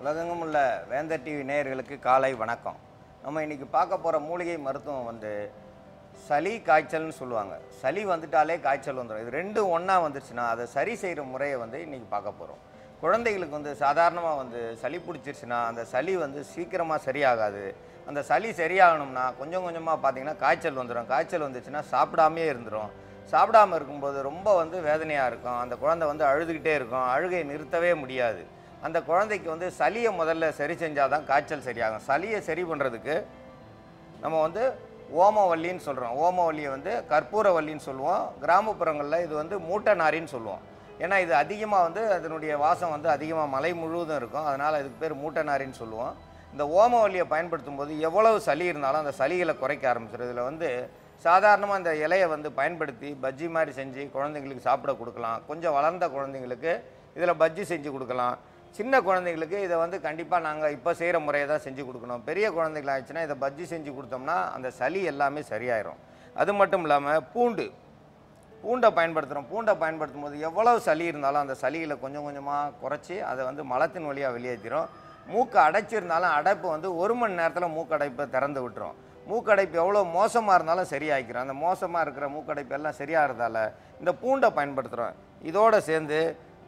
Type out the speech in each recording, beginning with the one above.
உலகெங்கும் உள்ள வேந்தர் டிவி நேயர்களுக்கு காலை வணக்கம் நம்ம இன்னைக்கு பார்க்க போகிற மூலிகை மருத்துவம் வந்து சளி காய்ச்சல்னு சொல்லுவாங்க சளி வந்துட்டாலே காய்ச்சல் வந்துடும் இது ரெண்டும் ஒன்றா வந்துருச்சுன்னா அதை சரி செய்கிற முறையை வந்து இன்னைக்கு பார்க்க போகிறோம் குழந்தைகளுக்கு வந்து சாதாரணமாக வந்து சளி பிடிச்சிருச்சுன்னா அந்த சளி வந்து சீக்கிரமாக சரியாகாது அந்த சளி சரியாகணும்னா கொஞ்சம் கொஞ்சமாக பார்த்தீங்கன்னா காய்ச்சல் வந்துடும் காய்ச்சல் வந்துச்சுன்னா சாப்பிடாமையே இருந்துடும் சாப்பிடாம இருக்கும்போது ரொம்ப வந்து வேதனையாக இருக்கும் அந்த குழந்தை வந்து அழுதுகிட்டே இருக்கும் அழுகையை நிறுத்தவே முடியாது அந்த குழந்தைக்கு வந்து சளியை முதல்ல சரி செஞ்சால் தான் காய்ச்சல் சரியாகும் சளியை சரி பண்ணுறதுக்கு நம்ம வந்து ஓமவல்லின்னு சொல்கிறோம் ஓமவல்லியை வந்து கற்பூரவல்லின்னு சொல்லுவோம் கிராமப்புறங்களில் இது வந்து மூட்டை நாரின்னு சொல்லுவோம் ஏன்னா இது அதிகமாக வந்து அதனுடைய வாசம் வந்து அதிகமாக மலை முழுவதும் இருக்கும் அதனால் இதுக்கு பேர் மூட்டை நாரின்னு சொல்லுவோம் இந்த ஓமவல்லியை பயன்படுத்தும் போது எவ்வளவு சளி இருந்தாலும் அந்த சளிகளை குறைக்க ஆரம்பிச்சிடும் இதில் வந்து சாதாரணமாக இந்த இலையை வந்து பயன்படுத்தி பஜ்ஜி மாதிரி செஞ்சு குழந்தைங்களுக்கு சாப்பிட கொடுக்கலாம் கொஞ்சம் வளர்ந்த குழந்தைங்களுக்கு இதில் பஜ்ஜி செஞ்சு கொடுக்கலாம் சின்ன குழந்தைங்களுக்கு இதை வந்து கண்டிப்பாக நாங்கள் இப்போ செய்கிற முறையை தான் செஞ்சு கொடுக்கணும் பெரிய குழந்தைகள் ஆயிடுச்சுன்னா இதை பஜ்ஜி செஞ்சு கொடுத்தோம்னா அந்த சளி எல்லாமே சரியாயிரும் அது மட்டும் இல்லாமல் பூண்டு பூண்டை பயன்படுத்துகிறோம் பூண்டை பயன்படுத்தும் போது எவ்வளவு சளி இருந்தாலும் அந்த சளிகளை கொஞ்சம் கொஞ்சமாக குறைச்சி அதை வந்து மலத்தின் வழியாக வெளியேற்றிடும் மூக்கு அடைச்சிருந்தாலும் அடைப்பு வந்து ஒரு மணி நேரத்தில் மூக்கடைப்பை திறந்து விட்டுரும் மூக்கடைப்பு எவ்வளோ மோசமாக இருந்தாலும் சரியாக்கிரும் அந்த மோசமாக இருக்கிற மூக்கடைப்பு எல்லாம் சரியாகிறதால இந்த பூண்டை பயன்படுத்துகிறோம் இதோடு சேர்ந்து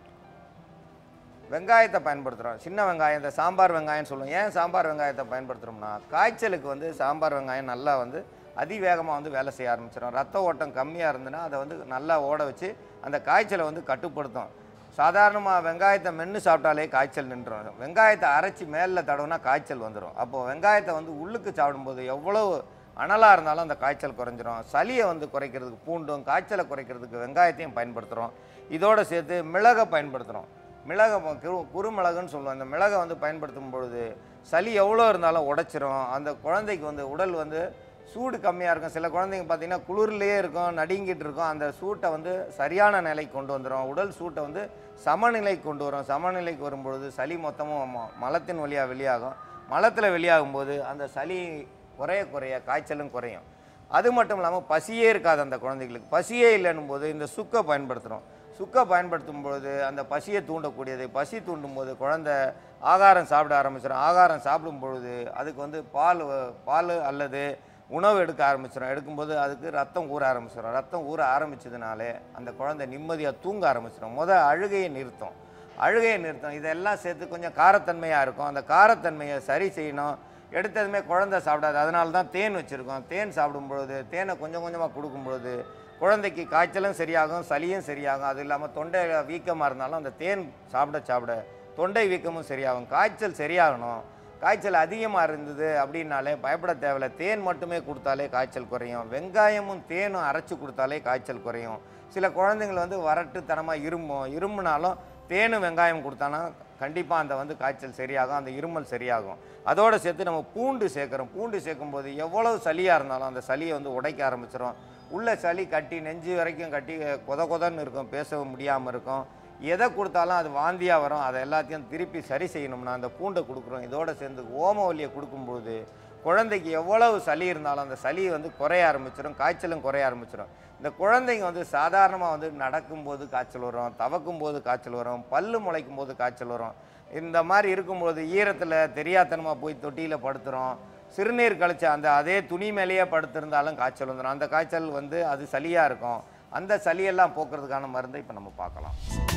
வெங்காயத்தை பயன்படுத்துகிறோம் சின்ன வெங்காயம் இந்த சாம்பார் வெங்காயம்னு சொல்லுவோம் ஏன் சாம்பார் வெங்காயத்தை பயன்படுத்துகிறோம்னா காய்ச்சலுக்கு வந்து சாம்பார் வெங்காயம் நல்லா வந்து அதிவேகமாக வந்து வேலை செய்ய ஆரம்பிச்சிடும் ரத்த ஓட்டம் கம்மியாக இருந்துன்னா அதை வந்து நல்லா ஓட வச்சு அந்த காய்ச்சலை வந்து கட்டுப்படுத்தும் சாதாரணமாக வெங்காயத்தை மென்று சாப்பிட்டாலே காய்ச்சல் நின்றுடும் வெங்காயத்தை அரைச்சி மேலில் தடவுனா காய்ச்சல் வந்துடும் அப்போது வெங்காயத்தை வந்து உள்ளுக்கு சாப்பிடும்போது எவ்வளவு அனலாக இருந்தாலும் அந்த காய்ச்சல் குறைஞ்சிரும் சளியை வந்து குறைக்கிறதுக்கு பூண்டும் காய்ச்சலை குறைக்கிறதுக்கு வெங்காயத்தையும் பயன்படுத்துகிறோம் இதோடு சேர்த்து மிளகை பயன்படுத்துகிறோம் மிளகை ம- குரு குறுமிளகுன்னு சொல்லுவோம் அந்த மிளகை வந்து பயன்படுத்தும் பொழுது சளி எவ்வளோ இருந்தாலும் உடைச்சிரும் அந்த குழந்தைக்கு வந்து உடல் வந்து சூடு கம்மியாக இருக்கும் சில குழந்தைங்க பார்த்தீங்கன்னா குளிர்லேயே இருக்கும் நடுங்கிட்டு இருக்கும் அந்த சூட்டை வந்து சரியான நிலைக்கு கொண்டு வந்துடும் உடல் சூட்டை வந்து சமநிலைக்கு கொண்டு வரும் சமநிலைக்கு வரும்பொழுது சளி மொத்தமும் ம- மலத்தின் வழியாக வெளியாகும் மலத்தில் வெளியாகும்போது அந்த சளி குறைய குறைய காய்ச்சலும் குறையும் அது மட்டும் இல்லாமல் பசியே இருக்காது அந்த குழந்தைகளுக்கு பசியே இல்லைன்னும் போது இந்த சுக்கை பயன்படுத்துகிறோம் சுக்கை பயன்படுத்தும் பொழுது அந்த பசியை தூண்டக்கூடியது பசி தூண்டும் போது குழந்தை ஆகாரம் சாப்பிட ஆரம்பிச்சிடும் ஆகாரம் சாப்பிடும் பொழுது அதுக்கு வந்து பால் வ- பால் அல்லது உணவு எடுக்க ஆரம்பிச்சிடும் எடுக்கும்போது அதுக்கு ரத்தம் ஊற ஆரம்பிச்சிடும் ரத்தம் ஊற ஆரம்பிச்சதுனாலே அந்த குழந்தை நிம்மதியாக தூங்க ஆரம்பிச்சிடும் முத அழுகையை நிறுத்தும் அழுகையை நிறுத்தும் இதெல்லாம் சேர்த்து கொஞ்சம் காரத்தன்மையாக இருக்கும் அந்த காரத்தன்மையை சரி செய்யணும் எடுத்ததுமே குழந்தை சாப்பிடாது அதனால தான் தேன் வச்சுருக்கோம் தேன் சாப்பிடும் பொழுது தேனை கொஞ்சம் கொஞ்சமாக கொடுக்கும் பொழுது குழந்தைக்கு காய்ச்சலும் சரியாகும் சளியும் சரியாகும் அது இல்லாமல் தொண்டை வீக்கமாக இருந்தாலும் அந்த தேன் சாப்பிட சாப்பிட தொண்டை வீக்கமும் சரியாகும் காய்ச்சல் சரியாகணும் காய்ச்சல் அதிகமாக இருந்தது அப்படின்னாலே பயப்பட தேவையில்ல தேன் மட்டுமே கொடுத்தாலே காய்ச்சல் குறையும் வெங்காயமும் தேனும் அரைச்சி கொடுத்தாலே காய்ச்சல் குறையும் சில குழந்தைங்கள் வந்து வரட்டுத்தனமாக இருமும் இருமுனாலும் தேனும் வெங்காயம் கொடுத்தானா கண்டிப்பாக அந்த வந்து காய்ச்சல் சரியாகும் அந்த இருமல் சரியாகும் அதோடு சேர்த்து நம்ம பூண்டு சேர்க்குறோம் பூண்டு சேர்க்கும்போது எவ்வளவு சளியாக இருந்தாலும் அந்த சளியை வந்து உடைக்க ஆரம்பிச்சிடும் உள்ள சளி கட்டி நெஞ்சு வரைக்கும் கட்டி கொத கொதன்னு இருக்கும் பேச முடியாமல் இருக்கும் எதை கொடுத்தாலும் அது வாந்தியாக வரும் அதை எல்லாத்தையும் திருப்பி சரி செய்யணும்னா அந்த பூண்டை கொடுக்குறோம் இதோட சேர்ந்து ஓமவல்லியை கொடுக்கும்போது குழந்தைக்கு எவ்வளவு சளி இருந்தாலும் அந்த சளி வந்து குறைய ஆரம்பிச்சிடும் காய்ச்சலும் குறைய ஆரம்பிச்சிடும் இந்த குழந்தைங்க வந்து சாதாரணமாக வந்து நடக்கும்போது காய்ச்சல் வரும் தவக்கும் போது காய்ச்சல் வரும் பல்லு முளைக்கும் போது காய்ச்சல் வரும் இந்த மாதிரி இருக்கும்போது ஈரத்தில் தெரியாத்தனமாக போய் தொட்டியில் படுத்துகிறோம் சிறுநீர் கழிச்ச அந்த அதே துணி மேலேயே படுத்திருந்தாலும் காய்ச்சல் வந்துடும் அந்த காய்ச்சல் வந்து அது சளியாக இருக்கும் அந்த சளியெல்லாம் போக்குறதுக்கான மருந்தை இப்போ நம்ம பார்க்கலாம்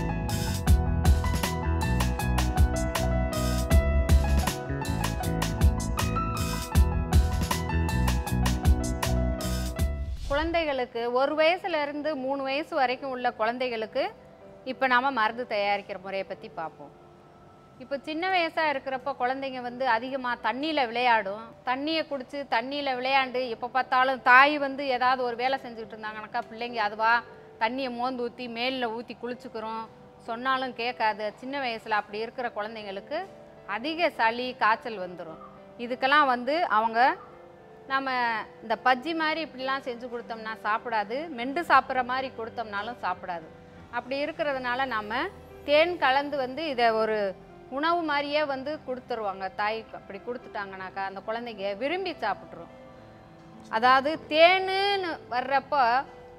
குழந்தைகளுக்கு ஒரு வயசுல இருந்து மூணு வயசு வரைக்கும் உள்ள குழந்தைகளுக்கு இப்போ நாம மருந்து தயாரிக்கிற முறையை பற்றி பார்ப்போம் இப்போ சின்ன வயசாக இருக்கிறப்ப குழந்தைங்க வந்து அதிகமாக தண்ணியில் விளையாடும் தண்ணியை குடிச்சு தண்ணியில் விளையாண்டு எப்போ பார்த்தாலும் தாய் வந்து ஏதாவது ஒரு வேலை செஞ்சுக்கிட்டு இருந்தாங்கனாக்கா பிள்ளைங்க அதுவா தண்ணியை மோந்து ஊற்றி மேலில் ஊற்றி குளிச்சுக்கிறோம் சொன்னாலும் கேட்காது சின்ன வயசில் அப்படி இருக்கிற குழந்தைங்களுக்கு அதிக சளி காய்ச்சல் வந்துடும் இதுக்கெல்லாம் வந்து அவங்க நம்ம இந்த பஜ்ஜி மாதிரி இப்படிலாம் செஞ்சு கொடுத்தோம்னா சாப்பிடாது மெண்டு சாப்பிட்ற மாதிரி கொடுத்தோம்னாலும் சாப்பிடாது அப்படி இருக்கிறதுனால நம்ம தேன் கலந்து வந்து இதை ஒரு உணவு மாதிரியே வந்து கொடுத்துருவாங்க தாய் அப்படி கொடுத்துட்டாங்கனாக்கா அந்த குழந்தைங்க விரும்பி சாப்பிட்ரும் அதாவது தேனுன்னு வர்றப்போ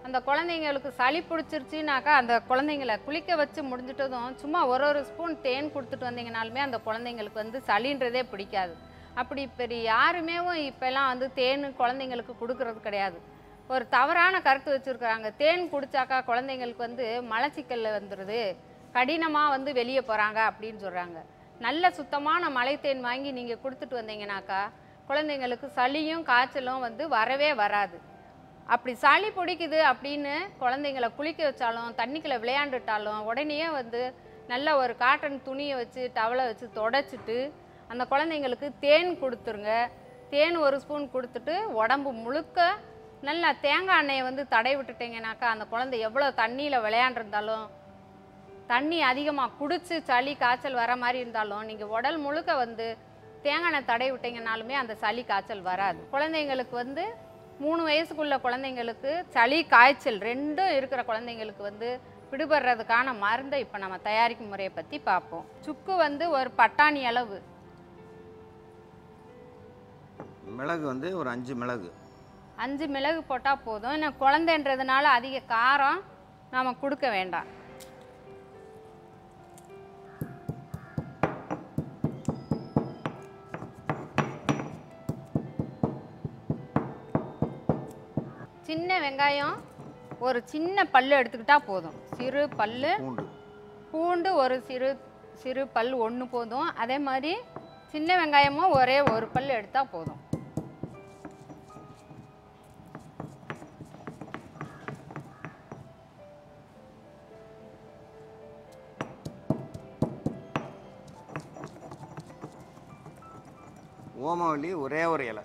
அந்த குழந்தைங்களுக்கு சளி பிடிச்சிருச்சுனாக்கா அந்த குழந்தைங்கள குளிக்க வச்சு முடிஞ்சிட்டதும் சும்மா ஒரு ஒரு ஸ்பூன் தேன் கொடுத்துட்டு வந்தீங்கனாலுமே அந்த குழந்தைங்களுக்கு வந்து சளின்றதே பிடிக்காது அப்படி இப்படி யாருமே இப்போல்லாம் வந்து தேன் குழந்தைங்களுக்கு கொடுக்கறது கிடையாது ஒரு தவறான கருத்து வச்சுருக்குறாங்க தேன் குடிச்சாக்கா குழந்தைங்களுக்கு வந்து மலச்சிக்கல்ல வந்துடுது கடினமாக வந்து வெளியே போகிறாங்க அப்படின்னு சொல்கிறாங்க நல்ல சுத்தமான மலைத்தேன் வாங்கி நீங்கள் கொடுத்துட்டு வந்தீங்கனாக்கா குழந்தைங்களுக்கு சளியும் காய்ச்சலும் வந்து வரவே வராது அப்படி சளி பிடிக்குது அப்படின்னு குழந்தைங்கள குளிக்க வச்சாலும் தண்ணிக்குள்ள விளையாண்டுட்டாலும் உடனே வந்து நல்ல ஒரு காட்டன் துணியை வச்சு டவலை வச்சு தொடச்சிட்டு அந்த குழந்தைங்களுக்கு தேன் கொடுத்துருங்க தேன் ஒரு ஸ்பூன் கொடுத்துட்டு உடம்பு முழுக்க நல்லா தேங்காய் எண்ணெயை வந்து தடை விட்டுட்டீங்கனாக்கா அந்த குழந்தை எவ்வளோ தண்ணியில் விளையாண்டுருந்தாலும் தண்ணி அதிகமாக குடிச்சு சளி காய்ச்சல் வர மாதிரி இருந்தாலும் நீங்கள் உடல் முழுக்க வந்து தேங்காய் எண்ணெய் தடை விட்டீங்கனாலுமே அந்த சளி காய்ச்சல் வராது குழந்தைங்களுக்கு வந்து மூணு வயசுக்குள்ள குழந்தைங்களுக்கு சளி காய்ச்சல் ரெண்டும் இருக்கிற குழந்தைங்களுக்கு வந்து விடுபடுறதுக்கான மருந்தை இப்போ நம்ம தயாரிக்கும் முறையை பற்றி பார்ப்போம் சுக்கு வந்து ஒரு பட்டாணி அளவு மிளகு வந்து ஒரு அஞ்சு மிளகு அஞ்சு மிளகு போட்டால் போதும் ஏன்னா குழந்தைன்றதுனால அதிக காரம் நாம் கொடுக்க வேண்டாம் சின்ன வெங்காயம் ஒரு சின்ன பல்லு எடுத்துக்கிட்டா போதும் சிறு பல்லு பூண்டு பூண்டு ஒரு சிறு சிறு பல் ஒன்று போதும் அதே மாதிரி சின்ன வெங்காயமும் ஒரே ஒரு பல் எடுத்தால் போதும் ஓமவல்லி ஒரே ஒரு இலை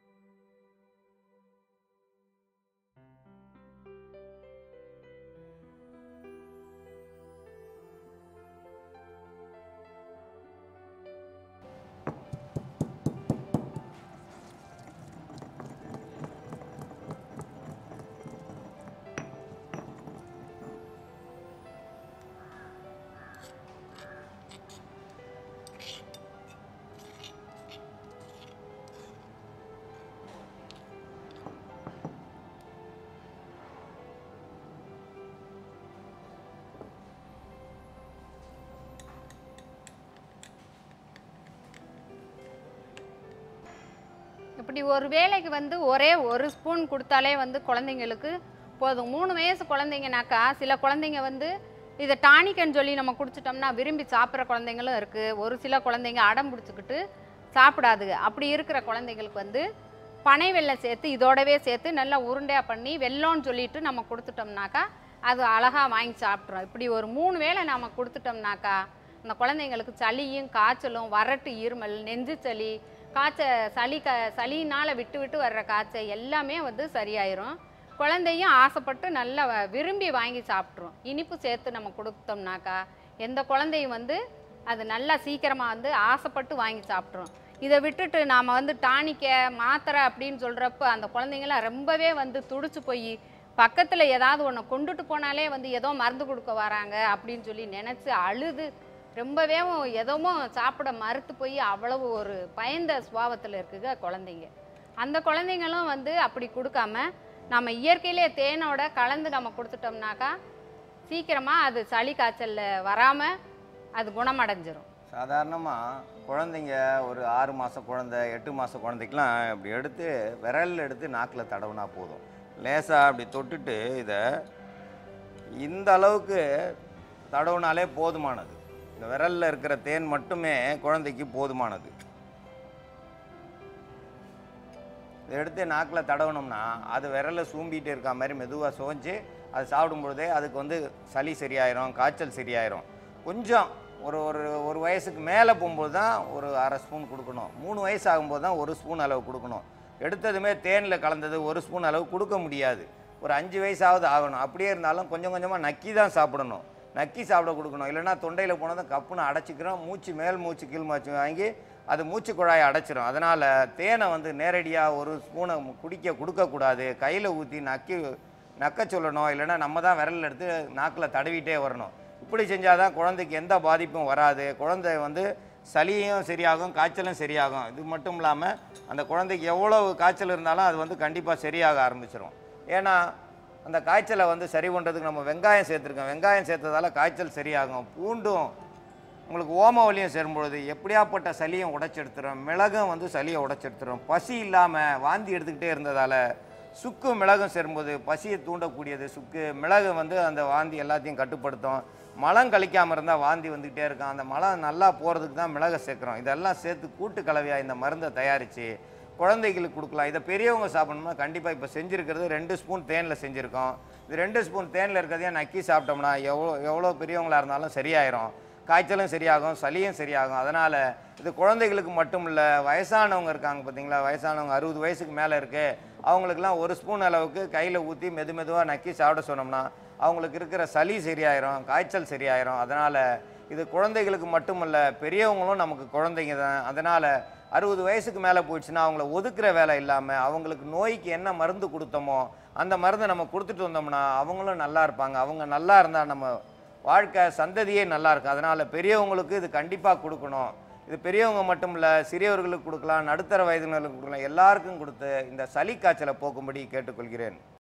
இப்படி ஒரு வேளைக்கு வந்து ஒரே ஒரு ஸ்பூன் கொடுத்தாலே வந்து குழந்தைங்களுக்கு போதும் மூணு வயசு குழந்தைங்கனாக்கா சில குழந்தைங்க வந்து இதை டானிக்கன்னு சொல்லி நம்ம குடிச்சிட்டோம்னா விரும்பி சாப்பிட்ற குழந்தைங்களும் இருக்குது ஒரு சில குழந்தைங்க அடம் பிடிச்சிக்கிட்டு சாப்பிடாதுங்க அப்படி இருக்கிற குழந்தைங்களுக்கு வந்து பனை வெல்லம் சேர்த்து இதோடவே சேர்த்து நல்லா உருண்டையாக பண்ணி வெல்லம்னு சொல்லிட்டு நம்ம கொடுத்துட்டோம்னாக்கா அது அழகாக வாங்கி சாப்பிட்றோம் இப்படி ஒரு மூணு வேளை நம்ம கொடுத்துட்டோம்னாக்கா அந்த குழந்தைங்களுக்கு சளியும் காய்ச்சலும் வறட்டு இருமல் நெஞ்சு சளி காய்ச்ச சளி க சளினால் விட்டு விட்டு வர்ற காய்ச்சல் எல்லாமே வந்து சரியாயிரும் குழந்தையும் ஆசைப்பட்டு நல்லா வ- விரும்பி வாங்கி சாப்பிட்ரும் இனிப்பு சேர்த்து நம்ம கொடுத்தோம்னாக்கா எந்த குழந்தையும் வந்து அது நல்லா சீக்கிரமாக வந்து ஆசைப்பட்டு வாங்கி சாப்பிட்ரும் இதை விட்டுட்டு நாம் வந்து டானிக்க மாத்திரை அப்படின்னு சொல்கிறப்ப அந்த குழந்தைங்களாம் ரொம்பவே வந்து துடிச்சு போய் பக்கத்தில் ஏதாவது ஒன்று கொண்டுட்டு போனாலே வந்து ஏதோ மருந்து கொடுக்க வராங்க அப்படின்னு சொல்லி நினச்சி அழுது ரொம்பவே எதவும் சாப்பிட மறுத்து போய் அவ்வளவு ஒரு பயந்த சுபாவத்தில் இருக்குங்க குழந்தைங்க அந்த குழந்தைங்களும் வந்து அப்படி கொடுக்காம நம்ம இயற்கையிலே தேனோட கலந்து நம்ம கொடுத்துட்டோம்னாக்கா சீக்கிரமாக அது சளி காய்ச்சலில் வராமல் அது குணமடைஞ்சிரும் சாதாரணமாக குழந்தைங்க ஒரு ஆறு மாத குழந்தை எட்டு மாத குழந்தைக்கெலாம் இப்படி எடுத்து விரல் எடுத்து நாக்கில் தடவுனா போதும் லேசாக அப்படி தொட்டுட்டு இதை இந்த அளவுக்கு தடவுனாலே போதுமானது இந்த விரலில் இருக்கிற தேன் மட்டுமே குழந்தைக்கு போதுமானது இதை எடுத்து நாக்கில் தடவணும்னா அது விரலை சூம்பிட்டு இருக்க மாதிரி மெதுவாக சுவைஞ்சு அது சாப்பிடும் பொழுதே அதுக்கு வந்து சளி சரியாயிரும் காய்ச்சல் சரியாயிரும் கொஞ்சம் ஒரு ஒரு ஒரு வயசுக்கு மேலே போகும்போது தான் ஒரு அரை ஸ்பூன் கொடுக்கணும் மூணு வயசு ஆகும்போது தான் ஒரு ஸ்பூன் அளவு கொடுக்கணும் எடுத்ததுமே தேனில் கலந்தது ஒரு ஸ்பூன் அளவு கொடுக்க முடியாது ஒரு அஞ்சு வயசாவது ஆகணும் அப்படியே இருந்தாலும் கொஞ்சம் கொஞ்சமாக நக்கி தான் சாப்பிடணும் நக்கி சாப்பிட கொடுக்கணும் இல்லைன்னா தொண்டையில் போனதும் கப்புன்னு அடைச்சிக்கிறோம் மூச்சு மேல் மூச்சு கீழ் மூச்சு வாங்கி அது மூச்சு குழாயை அடைச்சிரும் அதனால் தேனை வந்து நேரடியாக ஒரு ஸ்பூனை குடிக்க கொடுக்கக்கூடாது கையில் ஊற்றி நக்கி நக்க சொல்லணும் இல்லைன்னா நம்ம தான் விரல் எடுத்து நாக்கில் தடவிட்டே வரணும் இப்படி செஞ்சால் தான் குழந்தைக்கு எந்த பாதிப்பும் வராது குழந்தை வந்து சளியும் சரியாகும் காய்ச்சலும் சரியாகும் இது மட்டும் இல்லாமல் அந்த குழந்தைக்கு எவ்வளவு காய்ச்சல் இருந்தாலும் அது வந்து கண்டிப்பாக சரியாக ஆரம்பிச்சிரும் ஏன்னா அந்த காய்ச்சலை வந்து சரி பண்ணுறதுக்கு நம்ம வெங்காயம் சேர்த்துருக்கோம் வெங்காயம் சேர்த்ததால காய்ச்சல் சரியாகும் பூண்டும் உங்களுக்கு ஓமவலியும் சேரும்பொழுது எப்படியாப்பட்ட சளியும் உடைச்செடுத்துரும் மிளகும் வந்து சளியை உடைச்செடுத்துரும் பசி இல்லாமல் வாந்தி எடுத்துக்கிட்டே இருந்ததால் சுக்கு மிளகும் சேரும்போது பசியை தூண்டக்கூடியது சுக்கு மிளகு வந்து அந்த வாந்தி எல்லாத்தையும் கட்டுப்படுத்தும் மலம் கழிக்காமல் இருந்தால் வாந்தி வந்துக்கிட்டே இருக்கும் அந்த மலம் நல்லா போகிறதுக்கு தான் மிளகை சேர்க்குறோம் இதெல்லாம் சேர்த்து கூட்டு கலவையாக இந்த மருந்தை தயாரித்து குழந்தைகளுக்கு கொடுக்கலாம் இதை பெரியவங்க சாப்பிடணும்னா கண்டிப்பாக இப்போ செஞ்சுருக்கிறது ரெண்டு ஸ்பூன் தேனில் செஞ்சுருக்கோம் இது ரெண்டு ஸ்பூன் தேனில் இருக்கிறதையும் நக்கி சாப்பிட்டோம்னா எவ்வளோ எவ்வளோ பெரியவங்களா இருந்தாலும் சரியாயிரும் காய்ச்சலும் சரியாகும் சளியும் சரியாகும் அதனால் இது குழந்தைகளுக்கு மட்டும் இல்லை வயசானவங்க இருக்காங்க பார்த்தீங்களா வயசானவங்க அறுபது வயசுக்கு மேலே இருக்குது அவங்களுக்குலாம் ஒரு ஸ்பூன் அளவுக்கு கையில் ஊற்றி மெது மெதுவாக நக்கி சாப்பிட சொன்னோம்னா அவங்களுக்கு இருக்கிற சளி சரியாயிரும் காய்ச்சல் சரியாயிரும் அதனால் இது குழந்தைகளுக்கு மட்டுமல்ல பெரியவங்களும் நமக்கு குழந்தைங்க தான் அதனால் அறுபது வயசுக்கு மேலே போயிடுச்சுன்னா அவங்கள ஒதுக்குற வேலை இல்லாமல் அவங்களுக்கு நோய்க்கு என்ன மருந்து கொடுத்தோமோ அந்த மருந்தை நம்ம கொடுத்துட்டு வந்தோம்னா அவங்களும் நல்லா இருப்பாங்க அவங்க நல்லா இருந்தால் நம்ம வாழ்க்கை சந்ததியே நல்லா இருக்கும் அதனால் பெரியவங்களுக்கு இது கண்டிப்பாக கொடுக்கணும் இது பெரியவங்க மட்டும் இல்லை சிறியவர்களுக்கு கொடுக்கலாம் நடுத்தர வயதினர்களுக்கு கொடுக்கலாம் எல்லாருக்கும் கொடுத்து இந்த சளி காய்ச்சலை போக்கும்படி கேட்டுக்கொள்கிறேன்